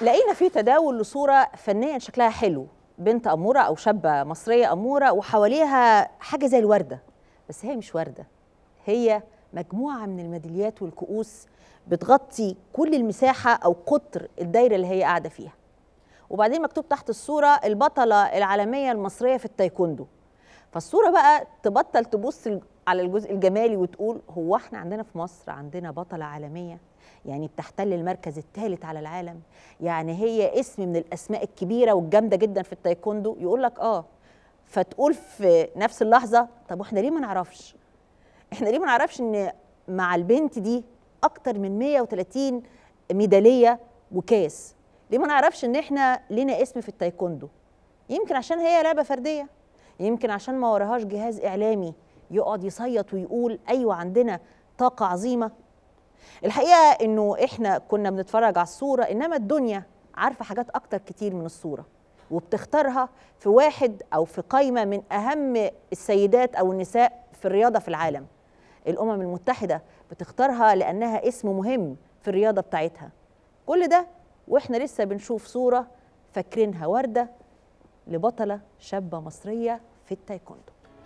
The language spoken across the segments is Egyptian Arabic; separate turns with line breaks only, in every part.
لقينا في تداول لصوره فنيا شكلها حلو بنت اموره او شابه مصريه اموره وحواليها حاجه زي الورده بس هي مش ورده هي مجموعه من الميداليات والكؤوس بتغطي كل المساحه او قطر الدايره اللي هي قاعده فيها وبعدين مكتوب تحت الصوره البطله العالميه المصريه في التايكوندو فالصوره بقى تبطل تبص على الجزء الجمالي وتقول هو احنا عندنا في مصر عندنا بطله عالميه يعني بتحتل المركز الثالث على العالم يعني هي اسم من الاسماء الكبيره والجامده جدا في التايكوندو يقول لك اه فتقول في نفس اللحظه طب واحنا ليه ما نعرفش احنا ليه ما نعرفش ان مع البنت دي اكتر من 130 ميداليه وكاس ليه ما نعرفش ان احنا لنا اسم في التايكوندو يمكن عشان هي لعبه فرديه يمكن عشان ما وراهاش جهاز اعلامي يقعد يصيط ويقول ايوه عندنا طاقه عظيمه الحقيقه انه احنا كنا بنتفرج على الصوره انما الدنيا عارفه حاجات اكتر كتير من الصوره وبتختارها في واحد او في قائمه من اهم السيدات او النساء في الرياضه في العالم الامم المتحده بتختارها لانها اسم مهم في الرياضه بتاعتها كل ده واحنا لسه بنشوف صوره فاكرينها ورده لبطله شابه مصريه في التايكوندو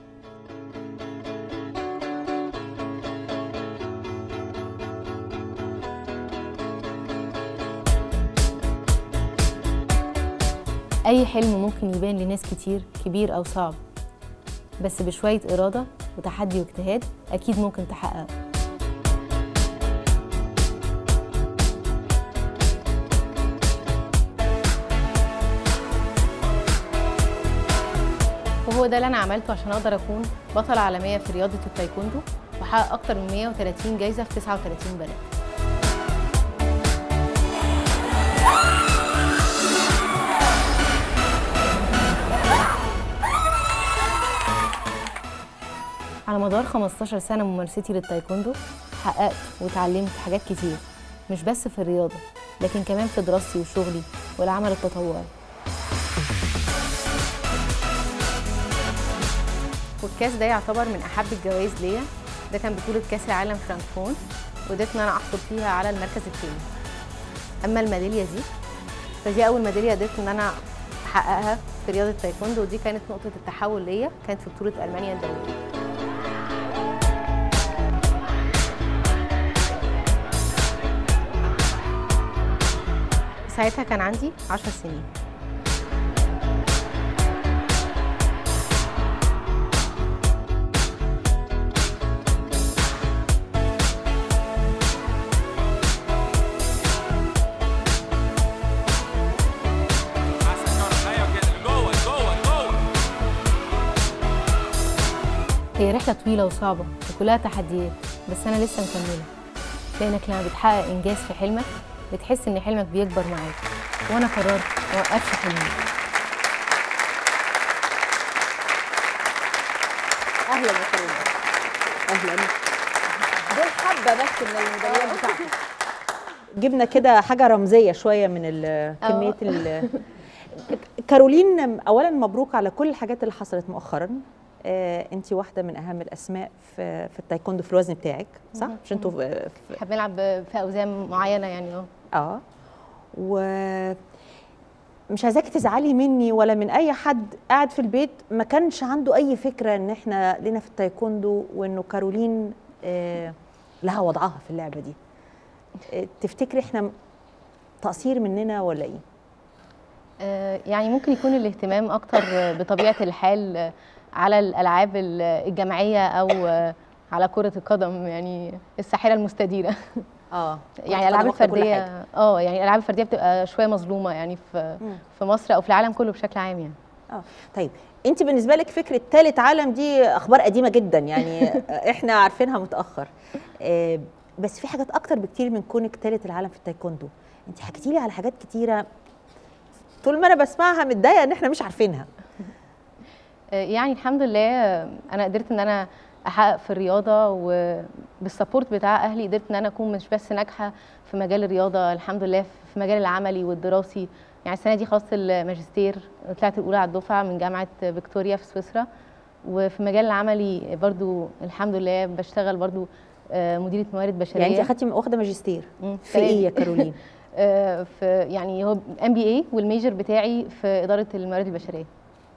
أي حلم ممكن يبان لناس كتير كبير أو صعب بس بشوية إرادة وتحدي واجتهاد أكيد ممكن تحققه وهو ده اللي أنا عملته عشان أقدر أكون بطلة عالمية في رياضة التايكوندو وأحقق أكتر من 130 جايزة في 39 بلد على مدار 15 سنة ممارستي للتايكوندو حققت وتعلمت حاجات كتير مش بس في الرياضة لكن كمان في دراستي وشغلي والعمل التطوعي والكاس ده يعتبر من أحب الجوائز ليا ده كان بطولة كاس العالم فرانكفون وقدرت إن أنا أحصل فيها على المركز الثاني أما الميدالية دي فدي أول ميدالية قدرت إن أنا أحققها في رياضة التايكوندو ودي كانت نقطة التحول ليا كانت في بطولة ألمانيا الدولية ساعتها كان عندي 10 سنين هي رحلة طويلة وصعبة وكلها تحديات بس أنا لسه مكملة لأنك لما بتحقق إنجاز في حلمك بتحس إن حلمك بيكبر معاك وأنا قررت ما أوقفش حلمي
اهلا يا كريم اهلا دول حبه بس من الميداليات بتاعتك جبنا كده حاجه رمزيه شويه من ال- كميه ال كارولين اولا مبروك على كل الحاجات اللي حصلت مؤخرا آه، انت واحده من اهم الاسماء في في التايكوندو في الوزن بتاعك صح مش انتوا في في-
احنا بنلعب في أوزان معينة يعني اه
اه و مش عايزاكي تزعلي مني ولا من اي حد قاعد في البيت ما كانش عنده اي فكره ان احنا لنا في التايكوندو وانه كارولين آه لها وضعها في اللعبه دي آه تفتكري احنا تقصير مننا ولا ايه
آه، يعني ممكن يكون الاهتمام اكتر بطبيعه الحال على الالعاب الجماعيه او على كره القدم يعني الساحره المستديره
اه
يعني الالعاب الفرديه اه يعني الالعاب الفرديه بتبقى شويه مظلومه يعني في
مم.
في مصر او في العالم كله بشكل عام يعني
اه طيب انت بالنسبه لك فكره ثالث عالم دي اخبار قديمه جدا يعني احنا عارفينها متاخر آه بس في حاجات اكتر بكتير من كونك ثالث العالم في التايكوندو انت حكيتي لي على حاجات كتيره طول ما انا بسمعها متضايقه ان احنا مش عارفينها
آه، يعني الحمد لله آه، انا قدرت ان انا احقق في الرياضه وبالسبورت بتاع اهلي قدرت ان انا اكون مش بس ناجحه في مجال الرياضه الحمد لله في مجال العملي والدراسي يعني السنه دي خلصت الماجستير طلعت الاولى على الدفعه من جامعه فيكتوريا في سويسرا وفي المجال العملي برضو الحمد لله بشتغل برضو آه، مديره موارد بشريه
يعني انت اخدتي واخده ماجستير
مم،
في ايه
السنة
يا
دي.
كارولين
آه، في يعني هو ام بي اي والميجر بتاعي في اداره الموارد البشريه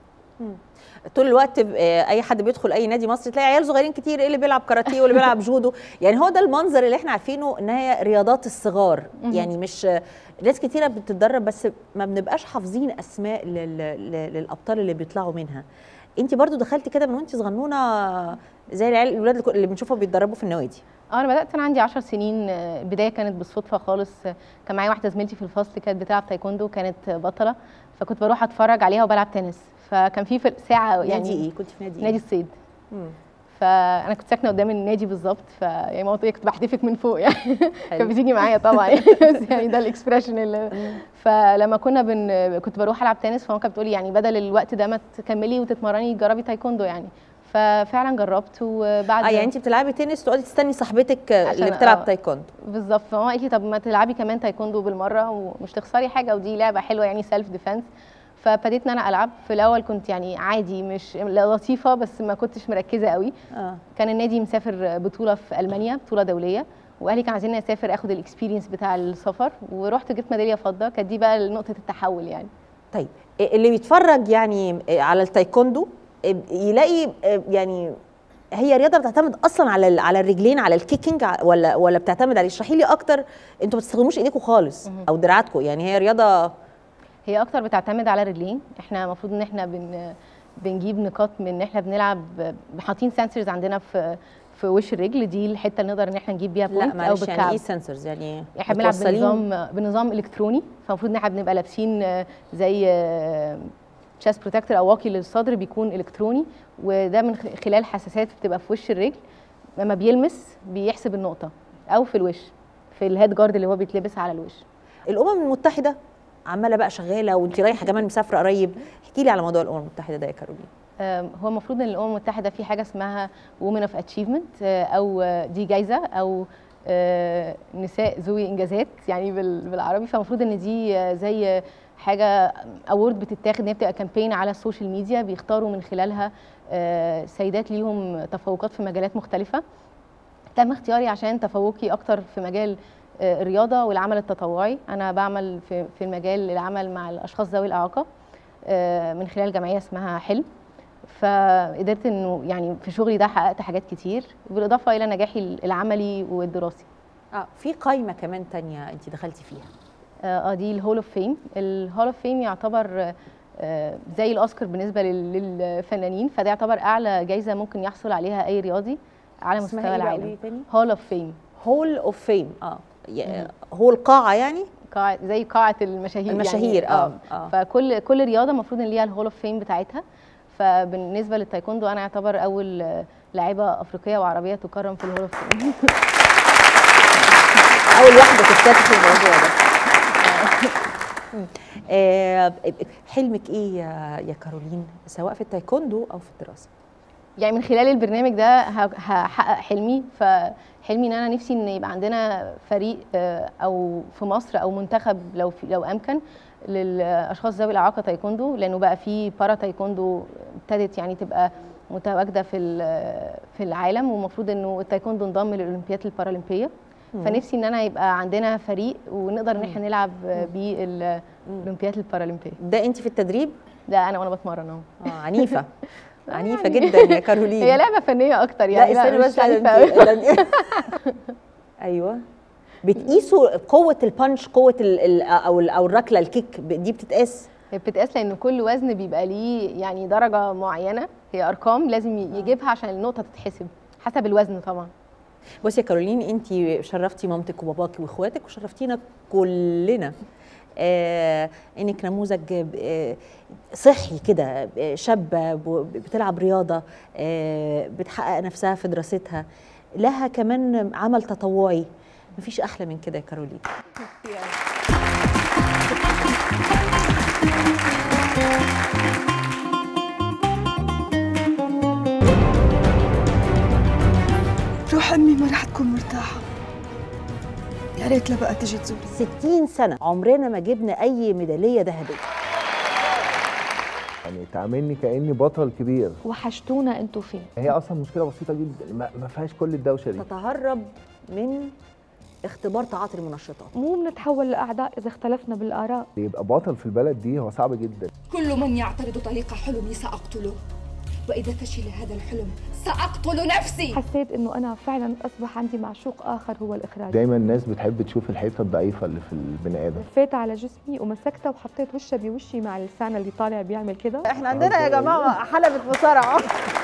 طول الوقت ب- آه، اي حد بيدخل اي نادي مصري تلاقي عيال صغيرين كتير ايه اللي بيلعب كاراتيه واللي بيلعب جودو يعني هو ده المنظر اللي احنا عارفينه ان هي رياضات الصغار
مهم.
يعني مش ناس كتيره بتتدرب بس ما بنبقاش حافظين اسماء لل... لل- للابطال اللي بيطلعوا منها انت برضو دخلتي كده من وانت صغنونه زي العيال الولاد اللي كو- اللي بنشوفهم بيتدربوا في النوادي
اه انا بدات انا عندي 10 سنين آه، البدايه كانت بالصدفه خالص آه، كان معايا واحده زميلتي في الفصل كانت بتلعب تايكوندو كانت آه، بطله فكنت بروح اتفرج عليها وبلعب تنس فكان في في ساعه
نادي
يعني
ايه كنت في نادي
نادي
ايه
الصيد
مم.
فانا كنت ساكنه قدام النادي بالظبط ف يعني ماما تقول لي كنت بحدفك من فوق يعني
حلو.
كانت بتيجي معايا طبعا يعني بس يعني ده الاكسبريشن اللي فلما كنا بن كنت بروح العب تنس فماما كانت بتقولي يعني بدل الوقت ده ما تكملي وتتمرني جربي تايكوندو يعني ففعلا جربت وبعد
اه يعني انت بتلعبي تنس تقعدي تستني صاحبتك اللي
عشان-
بتلعب
آه.
تايكوندو
بالظبط فماما قالت لي طب ما تلعبي كمان تايكوندو بالمره ومش تخسري حاجه ودي لعبه حلوه يعني سيلف ديفense فابتديت ان انا العب في الاول كنت يعني عادي مش لطيفه بس ما كنتش مركزه قوي
اه
كان النادي مسافر بطوله في المانيا بطوله دوليه واهلي كانوا عايزين اسافر اخد الاكسبيرينس بتاع السفر ورحت جبت ميداليه فضه كانت دي بقى نقطه التحول يعني
طيب اللي بيتفرج يعني على التايكوندو يلاقي يعني هي رياضه بتعتمد اصلا على ال- على الرجلين على الكيكنج ع- ولا ولا بتعتمد على اشرحي لي اكتر انتوا ما بتستخدموش ايديكم خالص او دراعاتكم يعني هي رياضه
هي اكتر بتعتمد على الرجلين احنا المفروض ان احنا بن بنجيب نقاط من ان احنا بنلعب حاطين سنسورز عندنا في في وش الرجل دي الحته اللي نقدر ان احنا نجيب بيها
لا
بوينت او
معلش يعني
بالكعب
ايه سنسورز يعني
احنا بنلعب
متوصلين؟
بنظام بنظام الكتروني فالمفروض ان احنا بنبقى لابسين آه، زي تشيست بروتكتور او واقي للصدر بيكون الكتروني وده من خ- خلال حساسات بتبقى في وش الرجل لما بيلمس بيحسب النقطه او في الوش في الهيد جارد اللي هو بيتلبس على الوش
الامم المتحده عماله بقى شغاله وانت رايحه كمان مسافره قريب احكي لي على موضوع الامم المتحده ده يا كارولين
آم، هو المفروض ان الامم المتحده في حاجه اسمها وومن اوف اتشيفمنت او آه، دي جايزه او آه، نساء ذوي انجازات يعني بال- بالعربي فالمفروض ان دي آه، زي حاجه اوورد بتتاخد ان هي بتبقى كامبين على السوشيال ميديا بيختاروا من خلالها آه، سيدات ليهم تفوقات في مجالات مختلفه تم اختياري عشان تفوقي اكتر في مجال آه، الرياضه والعمل التطوعي انا بعمل في في المجال العمل مع الاشخاص ذوي الاعاقه آه، من خلال جمعيه اسمها حلم فقدرت انه يعني في شغلي ده حققت حاجات كتير بالاضافه الى نجاحي العملي والدراسي
اه في قايمه كمان تانية انت دخلتي فيها
اه آه، دي الهول اوف فيم الهول اوف فيم يعتبر آه، زي الاوسكار بالنسبه لل- للفنانين فده يعتبر اعلى جايزه ممكن يحصل عليها اي رياضي على
اسمها
مستوى
إيه بقى؟ قولي
العالم
تاني
هول اوف فيم
هول اوف فيم اه ي- هو القاعه يعني
قاعة زي قاعة المشاهير
المشاهير،
يعني
آه، آه.
فكل كل رياضة المفروض ان ليها الهول اوف فيم بتاعتها فبالنسبة للتايكوندو انا اعتبر اول آه، لاعبة افريقية وعربية تكرم في الهول اوف فيم
اول واحده تكتشف الموضوع ده آه، حلمك ايه يا يا كارولين سواء في التايكوندو او في الدراسه
يعني من خلال البرنامج ده ه- هحقق حلمي فحلمي ان انا نفسي ان يبقى عندنا فريق آه، او في مصر او منتخب لو في لو امكن للاشخاص ذوي الاعاقه تايكوندو لانه بقى في بارا تايكوندو ابتدت يعني تبقى متواجده في ال- في العالم ومفروض انه التايكوندو انضم للاولمبياد البارالمبيه فنفسي ان انا يبقى عندنا فريق ونقدر ان احنا نلعب بيه الاولمبياد البارالمبيه
ده انت في التدريب
ده انا وانا بتمرن اهو
اه عنيفه عنيفه جدا يا كارولين
هي لعبه فنيه اكتر
لا
يعني
استني
مش
بس لا،
عنيفة
ده
أوي.
انت- ده انت- ايوه بتقيسوا قوه البانش قوه ال ال او ال او الركله الكيك ب- دي بتتقاس
هي بتتقاس لان كل وزن بيبقى ليه يعني درجه معينه هي ارقام لازم ي- يجيبها عشان النقطه تتحسب حسب الوزن طبعا
بصي يا كارولين انت شرفتي مامتك وباباكي واخواتك وشرفتينا كلنا آه انك نموذج آه صحي كده آه، شابه ب- بتلعب رياضه آه بتحقق نفسها في دراستها لها كمان عمل تطوعي مفيش احلى من كده يا كارولين
روح امي ما رح تكون مرتاحه يا ريت لا بقى تجي تزوري
60 سنه عمرنا ما جبنا اي ميداليه ذهبيه
يعني تعاملني كاني بطل كبير
وحشتونا انتوا فين
هي اصلا مشكله بسيطه جدا ما, ما فيهاش كل الدوشه دي
تتهرب من اختبار تعاطي المنشطات
مو بنتحول لاعداء اذا اختلفنا بالاراء
يبقى بطل في البلد دي هو صعب جدا
كل من يعترض طريق حلمي سأقتله وإذا فشل هذا الحلم سأقتل نفسي
حسيت انه انا فعلا اصبح عندي معشوق اخر هو الاخراج
دايما الناس بتحب تشوف الحته الضعيفه اللي في البني ادم
لفيت على جسمي ومسكتها وحطيت وشها بوشي مع اللسان اللي طالع بيعمل كده
احنا عندنا يا جماعه حلبة مصارعه